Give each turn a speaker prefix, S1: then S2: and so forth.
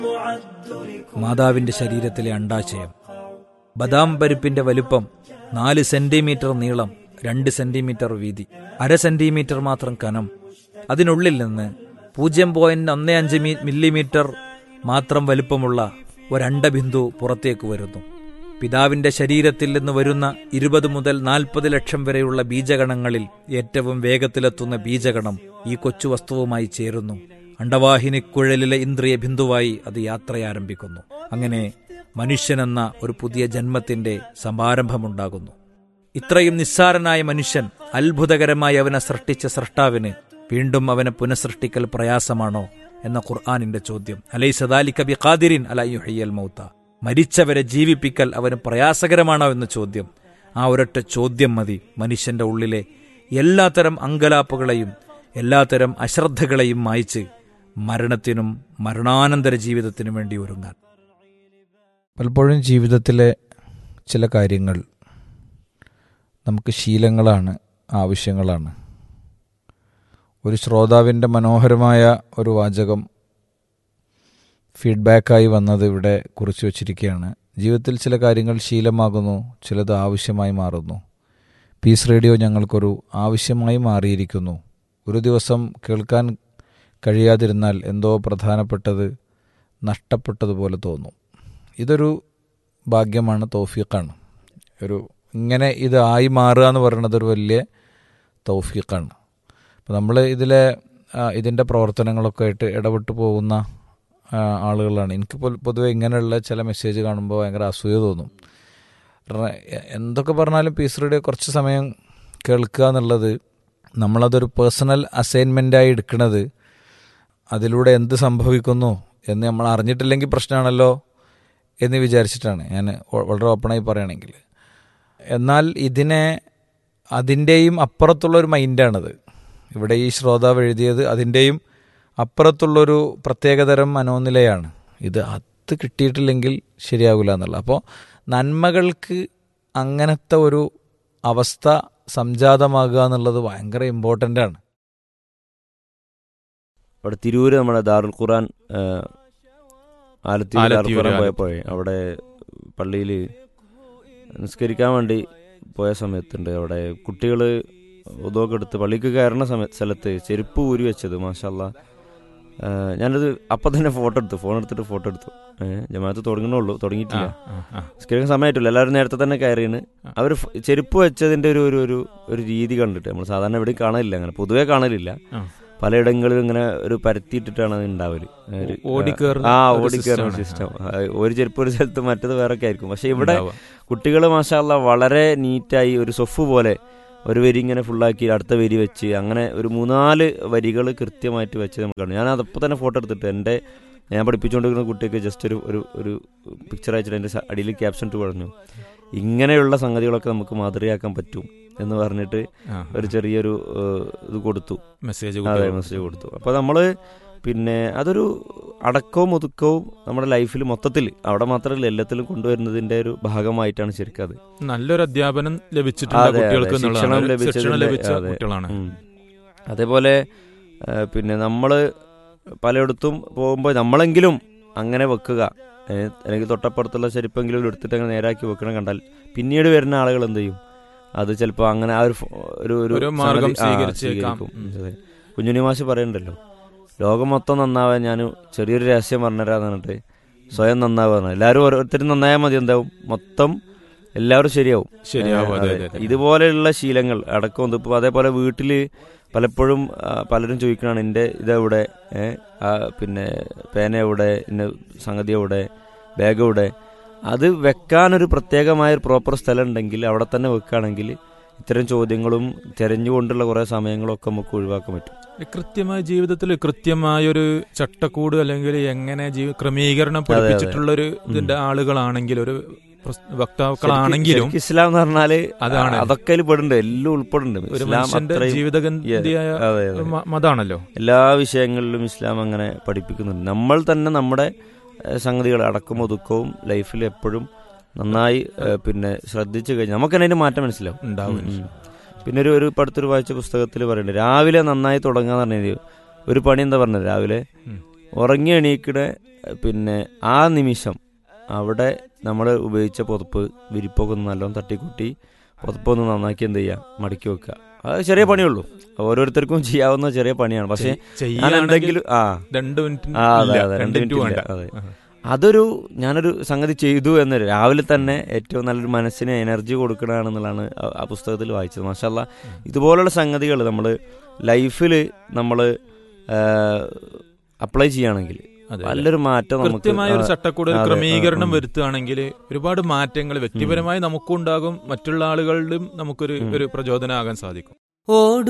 S1: മാതാവിന്റെ ശരീരത്തിലെ അണ്ടാശയം ബദാം പരിപ്പിന്റെ വലുപ്പം നാല് സെന്റിമീറ്റർ നീളം രണ്ട് സെന്റിമീറ്റർ വീതി അര സെന്റിമീറ്റർ മാത്രം കനം അതിനുള്ളിൽ നിന്ന് പൂജ്യം പോയിന്റ് ഒന്ന് അഞ്ച് മില്ലിമീറ്റർ മാത്രം വലുപ്പമുള്ള ഒരണ്ടബിന്ദു പുറത്തേക്ക് വരുന്നു പിതാവിന്റെ ശരീരത്തിൽ നിന്ന് വരുന്ന ഇരുപത് മുതൽ നാൽപ്പത് ലക്ഷം വരെയുള്ള ബീജഗണങ്ങളിൽ ഏറ്റവും വേഗത്തിലെത്തുന്ന ബീജഗണം ഈ കൊച്ചു വസ്തുവുമായി ചേരുന്നു അണ്ടവാഹിനിക്കുഴലിലെ ഇന്ദ്രിയ ബിന്ദുവായി അത് യാത്രയാരംഭിക്കുന്നു അങ്ങനെ മനുഷ്യനെന്ന ഒരു പുതിയ ജന്മത്തിന്റെ സമാരംഭമുണ്ടാകുന്നു ഇത്രയും നിസ്സാരനായ മനുഷ്യൻ അത്ഭുതകരമായി അവനെ സൃഷ്ടിച്ച സൃഷ്ടാവിന് വീണ്ടും അവനെ പുനഃസൃഷ്ടിക്കൽ പ്രയാസമാണോ എന്ന ഖുർആാനിന്റെ ചോദ്യം അലൈ സദാലിക ബി ഖാദിരിൻ അലയുഹയ്യൽ മൗത്ത മരിച്ചവരെ ജീവിപ്പിക്കൽ അവന് പ്രയാസകരമാണോ എന്ന ചോദ്യം ആ ഒരൊറ്റ ചോദ്യം മതി മനുഷ്യന്റെ ഉള്ളിലെ എല്ലാത്തരം അങ്കലാപ്പുകളെയും എല്ലാത്തരം അശ്രദ്ധകളെയും മായ്ച്ച് മരണത്തിനും മരണാനന്തര ജീവിതത്തിനും വേണ്ടി ഒരുങ്ങാൻ
S2: പലപ്പോഴും ജീവിതത്തിലെ ചില കാര്യങ്ങൾ നമുക്ക് ശീലങ്ങളാണ് ആവശ്യങ്ങളാണ് ഒരു ശ്രോതാവിൻ്റെ മനോഹരമായ ഒരു വാചകം ഫീഡ്ബാക്കായി വന്നത് ഇവിടെ കുറിച്ച് വച്ചിരിക്കുകയാണ് ജീവിതത്തിൽ ചില കാര്യങ്ങൾ ശീലമാകുന്നു ചിലത് ആവശ്യമായി മാറുന്നു പീസ് റേഡിയോ ഞങ്ങൾക്കൊരു ആവശ്യമായി മാറിയിരിക്കുന്നു ഒരു ദിവസം കേൾക്കാൻ കഴിയാതിരുന്നാൽ എന്തോ പ്രധാനപ്പെട്ടത് നഷ്ടപ്പെട്ടതുപോലെ തോന്നും ഇതൊരു ഭാഗ്യമാണ് തൗഫീഖാണ് ഒരു ഇങ്ങനെ ഇത് ആയി മാറുക എന്ന് പറയുന്നത് ഒരു വലിയ തൗഫീഖാണ് അപ്പോൾ നമ്മൾ ഇതിലെ ഇതിൻ്റെ പ്രവർത്തനങ്ങളൊക്കെ ആയിട്ട് ഇടപെട്ട് പോകുന്ന ആളുകളാണ് എനിക്ക് പൊതുവെ ഇങ്ങനെയുള്ള ചില മെസ്സേജ് കാണുമ്പോൾ ഭയങ്കര അസൂയ തോന്നും എന്തൊക്കെ പറഞ്ഞാലും പീസ് റേഡിയോ കുറച്ച് സമയം കേൾക്കുക എന്നുള്ളത് നമ്മളതൊരു പേഴ്സണൽ അസൈൻമെൻ്റായി എടുക്കുന്നത് അതിലൂടെ എന്ത് സംഭവിക്കുന്നു എന്ന് നമ്മൾ അറിഞ്ഞിട്ടില്ലെങ്കിൽ പ്രശ്നമാണല്ലോ എന്ന് വിചാരിച്ചിട്ടാണ് ഞാൻ വളരെ ഓപ്പണായി പറയുകയാണെങ്കിൽ എന്നാൽ ഇതിനെ അതിൻ്റെയും അപ്പുറത്തുള്ളൊരു മൈൻഡാണിത് ഇവിടെ ഈ ശ്രോതാവ് എഴുതിയത് അതിൻ്റെയും അപ്പുറത്തുള്ളൊരു പ്രത്യേകതരം മനോനിലയാണ് ഇത് അത് കിട്ടിയിട്ടില്ലെങ്കിൽ ശരിയാകില്ല എന്നുള്ള അപ്പോൾ നന്മകൾക്ക് അങ്ങനത്തെ ഒരു അവസ്ഥ സംജാതമാകുക എന്നുള്ളത് ഭയങ്കര ഇമ്പോർട്ടൻ്റ് ആണ്
S3: അവിടെ തിരൂര് നമ്മുടെ ദാറുൽ ഖുറാൻ ആലത്തൂർ ദാറുൽ
S4: ആലത്തൂര്,
S3: ഖുറാൻ
S4: ആലത്തൂർ.
S3: പോയപ്പോഴേ അവിടെ പള്ളിയിൽ നിസ്കരിക്കാൻ വേണ്ടി പോയ സമയത്തുണ്ട് അവിടെ കുട്ടികൾ ഉദോക്കെ എടുത്ത് പള്ളിക്ക് കയറുന്ന സമയ സ്ഥലത്ത് ചെരുപ്പ് ഊരി വെച്ചത് മാഷല്ല ഞാനത് അപ്പം തന്നെ ഫോട്ടോ എടുത്തു ഫോൺ എടുത്തിട്ട് ഫോട്ടോ എടുത്തു ഏഹ് ജമാഅത്ത് തുടങ്ങണുള്ളൂ തുടങ്ങിയിട്ടില്ല നിസ്കരിക്കാൻ സമയമായിട്ടില്ല എല്ലാവരും നേരത്തെ തന്നെ കയറിയാണ് അവർ ചെരുപ്പ് വെച്ചതിന്റെ ഒരു ഒരു ഒരു ഒരു രീതി കണ്ടിട്ട് നമ്മൾ സാധാരണ എവിടെയും കാണലില്ല അങ്ങനെ പൊതുവേ കാണലില്ല
S4: ആ.
S3: പലയിടങ്ങളിലും ഇങ്ങനെ ഒരു പരത്തിയിട്ടിട്ടാണ് അത് ഉണ്ടാവല് ഒരു-
S4: ഓടിക്കേറുന്ന
S3: ആ
S4: ഒരു
S3: ഓടിക്കേറുന്ന
S4: system ആണ്.
S3: സിസ്റ്റം ഒരു ചെരുപ്പ് ഒരു സ്ഥലത്ത് മറ്റത് വേറെ ഒക്കെ ആയിരിക്കും പക്ഷെ ഇവിടെ
S4: ഉണ്ടാവുക.
S3: കുട്ടികൾ മാഷാല്ല വളരെ നീറ്റായി ഒരു സൊഫ് പോലെ ഒരു വരി ഇങ്ങനെ ഫുള്ളാക്കി അടുത്ത വരി വെച്ച് അങ്ങനെ ഒരു മൂന്നാല് വരികൾ കൃത്യമായിട്ട് വെച്ച് നമുക്ക് കാണും ഞാൻ അതപ്പോൾ തന്നെ ഫോട്ടോ എടുത്തിട്ട് എൻ്റെ ഞാൻ പഠിപ്പിച്ചുകൊണ്ടിരിക്കുന്ന കുട്ടിക്ക് ജസ്റ്റ് ഒരു ഒരു ഒരു പിക്ചർ അയച്ചിട്ട് എൻ്റെ സ- അടിയിൽ ക്യാപ്ഷൻ ഇട്ട് പറഞ്ഞു ഇങ്ങനെയുള്ള സംഗതികളൊക്കെ നമുക്ക് മാതൃകയാക്കാൻ പറ്റും എന്ന് പറഞ്ഞിട്ട്
S4: ആ,
S3: ഒരു ചെറിയൊരു ഏഹ്, ഇത് കൊടുത്തു
S4: മെസ്സേജ്
S3: അതെ
S4: കുട്ടികൾക്ക്.
S3: മെസ്സേജ് കൊടുത്തു അപ്പോൾ നമ്മൾ പിന്നെ അതൊരു അടക്കവും ഒതുക്കവും നമ്മുടെ ലൈഫിൽ മൊത്തത്തിൽ അവിടെ മാത്രമല്ല എല്ലാത്തിലും കൊണ്ടുവരുന്നതിന്റെ ഒരു ഭാഗമായിട്ടാണ് ശരിക്കും അത്
S4: നല്ലൊരു അധ്യാപനം ലഭിച്ചിട്ടുണ്ട്
S3: അതെ,
S4: കുട്ടികൾക്ക്
S3: അതെ.
S4: എന്നുള്ളതാണ്.
S3: ശിക്ഷണം
S4: ഒരു
S3: ലഭിച്ചതിന്റെ-
S4: ശിക്ഷണം ലഭിച്ച
S3: അതെ.
S4: കുട്ടികളാണ്
S3: ഉം. അതേപോലെ ആ, പിന്നെ നമ്മൾ പലയിടത്തും പോകുമ്പോൾ നമ്മളെങ്കിലും അങ്ങനെ വെക്കുക ഏ, അല്ലെങ്കിൽ തൊട്ടപ്പുറത്തുള്ള ചെരുപ്പെങ്കിലും എടുത്തിട്ട് അങ്ങനെ നേരാക്കി വെക്കണം കണ്ടാൽ പിന്നീട് വരുന്ന ആളുകൾ എന്ത് ചെയ്യും അത് ചിലപ്പോൾ അങ്ങനെ ആ ഒരു ഫോ- ഒരു
S4: ഒരു മാർഗം
S3: സംഗതി- ആ,
S4: സ്വീകരിച്ചേക്കാം.
S3: സ്വീകരിക്കും.
S4: ഉം.
S3: അതെ. കുഞ്ഞുണ്ണി മാഷ് പറയണ്ടല്ലോ ലോകം മൊത്തം നന്നാവാൻ ഞാൻ ചെറിയൊരു രഹസ്യം പറഞ്ഞുതരാന്ന് പറഞ്ഞിട്ട് സ്വയം നന്നാവുക പറഞ്ഞു എല്ലാവരും ഓരോരുത്തരും നന്നായാൽ മതി എന്താവും മൊത്തം എല്ലാവരും ശരിയാവും
S4: ശരിയാവും,
S3: ഏ,
S4: അതെ,
S3: അതെ.
S4: അതെ, അതെ.
S3: ഇതുപോലെയുള്ള ശീലങ്ങൾ അടക്കം ഇപ്പോൾ അതേപോലെ വീട്ടിൽ പലപ്പോഴും ആ, പലരും ചോദിക്കണാണ് എൻ്റെ ഇതെവിടെ ഏ, ആ, പിന്നെ പേന എവിടെ ഇന്ന സംഗതി എവിടെ ബാഗ് എവിടെ അത് വെക്കാനൊരു പ്രത്യേകമായ ഒരു പ്രോപ്പർ സ്ഥലം ഉണ്ടെങ്കിൽ അവിടെ തന്നെ വെക്കുകയാണെങ്കിൽ ഇത്തരം ചോദ്യങ്ങളും തെരഞ്ഞുകൊണ്ടുള്ള കുറേ സമയങ്ങളൊക്കെ നമുക്ക് ഒഴിവാക്കാൻ പറ്റും
S4: കൃത്യമായ ജീവിതത്തിൽ കൃത്യമായ ഒരു ചട്ടക്കൂട് അല്ലെങ്കിൽ എങ്ങനെ ജീവ ക്രമീകരണം പഠിപ്പിച്ചിട്ടുള്ള ഒരു ഇതിന്റെ ആളുകളാണെങ്കിൽ ഒരു പ്രസ്- വക്താക്കളാണെങ്കിലും
S3: ശരിക്കും ഇസ്ലാം എന്ന് പറഞ്ഞാല്
S4: അതാണ്.
S3: അതൊക്കെ അതിൽ പെടുന്നുണ്ട് എല്ലാം ഉൾപ്പെടുന്നുണ്ട്
S4: ഒരു
S3: ഇസ്ലാം
S4: മനുഷ്യന്റെ
S3: അത്രയും
S4: ജീവിതഗന്ധിയായ
S3: അതെ, അതെ.
S4: മ- മതാണല്ലോ
S3: എല്ലാ വിഷയങ്ങളിലും ഇസ്ലാം അങ്ങനെ പഠിപ്പിക്കുന്നുണ്ട് നമ്മൾ തന്നെ നമ്മുടെ ഏഹ്, സംഗതികൾ അടക്കം ഒതുക്കവും ലൈഫിൽ എപ്പോഴും നന്നായി ഏഹ്, പിന്നെ ശ്രദ്ധിച്ചു കഴിഞ്ഞാൽ നമുക്ക് തന്നെ അതിന്റെ മാറ്റം മനസ്സിലാവും
S4: ഉണ്ടാവും
S3: ഉം, ഉം. പിന്നെ ഒരു ഒരു പടുത്തൊരു വായിച്ച പുസ്തകത്തിൽ പറയുന്നുണ്ട് രാവിലെ നന്നായി തുടങ്ങാന്ന് പറഞ്ഞത് ഒരു പണി എന്താ പറഞ്ഞത് രാവിലെ
S4: ഉം.
S3: ഉറങ്ങി എണീക്കടെ പിന്നെ ആ നിമിഷം അവിടെ നമ്മൾ ഉപയോഗിച്ച പുതപ്പ് വിരിപ്പൊക്കെ ഒന്ന് നല്ലോണം തട്ടിക്കൂട്ടി പുതപ്പൊന്ന് നന്നാക്കി എന്ത് ചെയ്യുക മടക്കി വെക്കുക അത് ചെറിയ പണിയുള്ളൂ ഓരോരുത്തർക്കും ചെയ്യാവുന്ന ചെറിയ പണിയാണ് പക്ഷേ ഞാൻ
S4: ചെയ്യാണെങ്കിൽ
S3: എന്തെങ്കിലും ആ
S4: രണ്ട് മിനിറ്റ്
S3: ആ, അതെ,
S4: ഇല്ല,
S3: അതെ, രണ്ട്
S4: രണ്ട് മിനിറ്റ്
S3: മിനിറ്റ്
S4: വേണ്ട
S3: ഇല്ല, അതെ. അതൊരു ഞാനൊരു സംഗതി ചെയ്തു എന്ന് രാവിലെ തന്നെ ഏറ്റവും നല്ലൊരു മനസ്സിന് എനർജി കൊടുക്കണമെന്നുള്ളതാണ് ആ- ആ പുസ്തകത്തിൽ വായിച്ചത് മാഷല്ല ഇതുപോലുള്ള സംഗതികൾ നമ്മൾ ലൈഫിൽ നമ്മൾ അപ്ലൈ ചെയ്യുകയാണെങ്കിൽ
S4: അതെ, അതെ.
S3: നല്ലൊരു മാറ്റം നമുക്ക്
S4: കൃത്യമായ ഒരു
S3: ആ,
S4: ചട്ടക്കൂട് ഒരു
S3: അതെ,
S4: ക്രമീകരണം
S3: ആ, ഉം.
S4: വരുത്തുകയാണെങ്കിൽ ഒരുപാട് മാറ്റങ്ങൾ വ്യക്തിപരമായി നമുക്കും ഉണ്ടാകും മറ്റുള്ള ആളുകളിലും നമുക്കൊരു
S3: ഉം.
S4: ഒരു പ്രചോദനമാകാൻ സാധിക്കും
S5: ഓട്